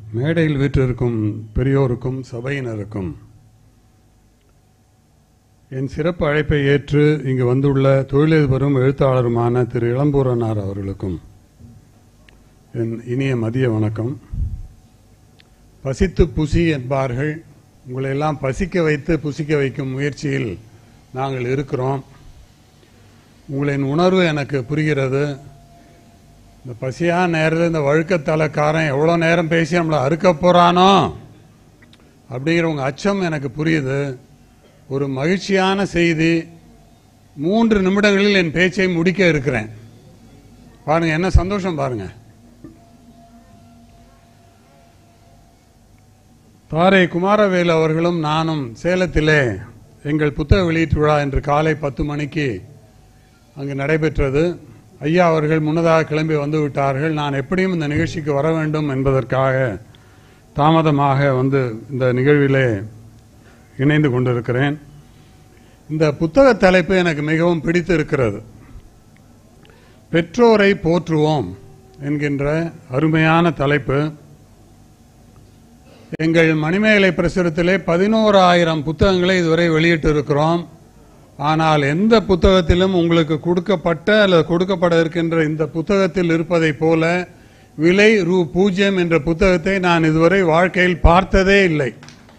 மேடையில் வீற்றிருக்கும் பெரியோருக்கும் சபையினருக்கும் என் சிறப்பு அழைப்பை ஏற்று இங்கு வந்துள்ள தொழிலதிபரும் எழுத்தாளருமான திரு இளம்பூரனார் அவர்களுக்கும் என் இனிய மதிய வணக்கம் பசித்து புசி என்பார்கள் உங்களை எல்லாம் பசிக்க வைத்து புசிக்க வைக்கும் முயற்சியில் நாங்கள் இருக்கிறோம் உங்களின் உணர்வு எனக்கு புரிகிறது இந்த பசியான நேரத்தில் இந்த வழுக்கத்தலைக்காரன் எவ்வளோ நேரம் பேசி நம்மளை அறுக்க போறானோ அப்படிங்கிற உங்க அச்சம் எனக்கு புரியுது ஒரு மகிழ்ச்சியான செய்தி மூன்று நிமிடங்களில் என் பேச்சை முடிக்க இருக்கிறேன் பாருங்க என்ன சந்தோஷம் பாருங்க தாரை குமாரவேலு அவர்களும் நானும் சேலத்திலே எங்கள் புத்தக வெளியீட்டு விழா இன்று காலை பத்து மணிக்கு அங்கு நடைபெற்றது ஐயா அவர்கள் முன்னதாக கிளம்பி வந்து விட்டார்கள் நான் எப்படியும் இந்த நிகழ்ச்சிக்கு வர வேண்டும் என்பதற்காக தாமதமாக வந்து இந்த நிகழ்விலே இணைந்து கொண்டிருக்கிறேன் இந்த புத்தக தலைப்பு எனக்கு மிகவும் பிடித்து இருக்கிறது பெற்றோரை போற்றுவோம் என்கின்ற அருமையான தலைப்பு எங்கள் மணிமேகலை பிரசுரத்திலே பதினோராயிரம் புத்தகங்களை இதுவரை வெளியிட்டு இருக்கிறோம் ஆனால் எந்த புத்தகத்திலும் உங்களுக்கு கொடுக்கப்பட்ட அல்லது கொடுக்கப்பட இருக்கின்ற இந்த புத்தகத்தில் இருப்பதைப் போல விலை ரூ பூஜ்ஜியம் என்ற புத்தகத்தை நான் இதுவரை வாழ்க்கையில் பார்த்ததே இல்லை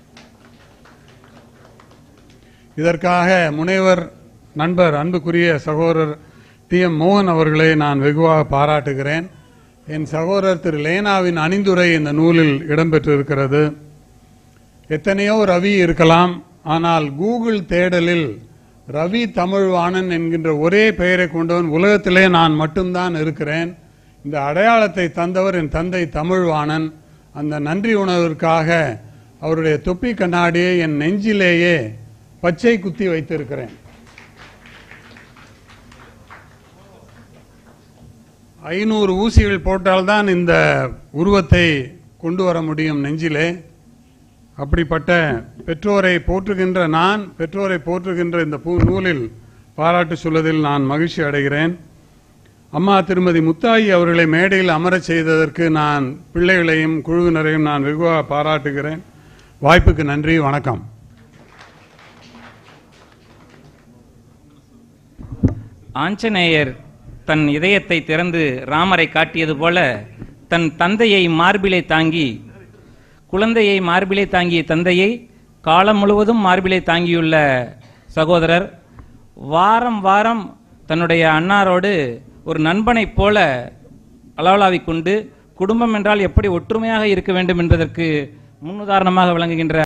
இதற்காக முனைவர் நண்பர் அன்புக்குரிய சகோதரர் டி எம் மோகன் அவர்களை நான் வெகுவாக பாராட்டுகிறேன் என் சகோதரர் திரு லேனாவின் அணிந்துரை இந்த நூலில் இடம்பெற்றிருக்கிறது எத்தனையோ ரவி இருக்கலாம் ஆனால் கூகுள் தேடலில் ரவி தமிழ்வாணன் என்கின்ற ஒரே பெயரை கொண்டவன் உலகத்திலே நான் மட்டும்தான் இருக்கிறேன் இந்த அடையாளத்தை தந்தவர் என் தந்தை தமிழ்வாணன் அந்த நன்றி உணர்விற்காக அவருடைய தொப்பி கண்ணாடியை என் நெஞ்சிலேயே பச்சை குத்தி வைத்திருக்கிறேன் ஐநூறு ஊசிகள் போட்டால்தான் இந்த உருவத்தை கொண்டு வர முடியும் நெஞ்சிலே அப்படிப்பட்ட பெற்றோரை போற்றுகின்ற நான் பெற்றோரை போற்றுகின்ற இந்த பூ நூலில் பாராட்டு சொல்வதில் நான் மகிழ்ச்சி அடைகிறேன் அம்மா திருமதி முத்தாயி அவர்களை மேடையில் அமரச் செய்ததற்கு நான் பிள்ளைகளையும் குழுவினரையும் நான் வெகுவாக பாராட்டுகிறேன் வாய்ப்புக்கு நன்றி வணக்கம் ஆஞ்சநேயர் தன் இதயத்தை திறந்து ராமரை காட்டியது போல தன் தந்தையை மார்பிலே தாங்கி குழந்தையை மார்பிலே தாங்கிய தந்தையை காலம் முழுவதும் மார்பிலே தாங்கியுள்ள சகோதரர் வாரம் வாரம் தன்னுடைய அன்னாரோடு ஒரு நண்பனைப் போல அளவலாவிக் கொண்டு குடும்பம் என்றால் எப்படி ஒற்றுமையாக இருக்க வேண்டும் என்பதற்கு முன்னுதாரணமாக விளங்குகின்ற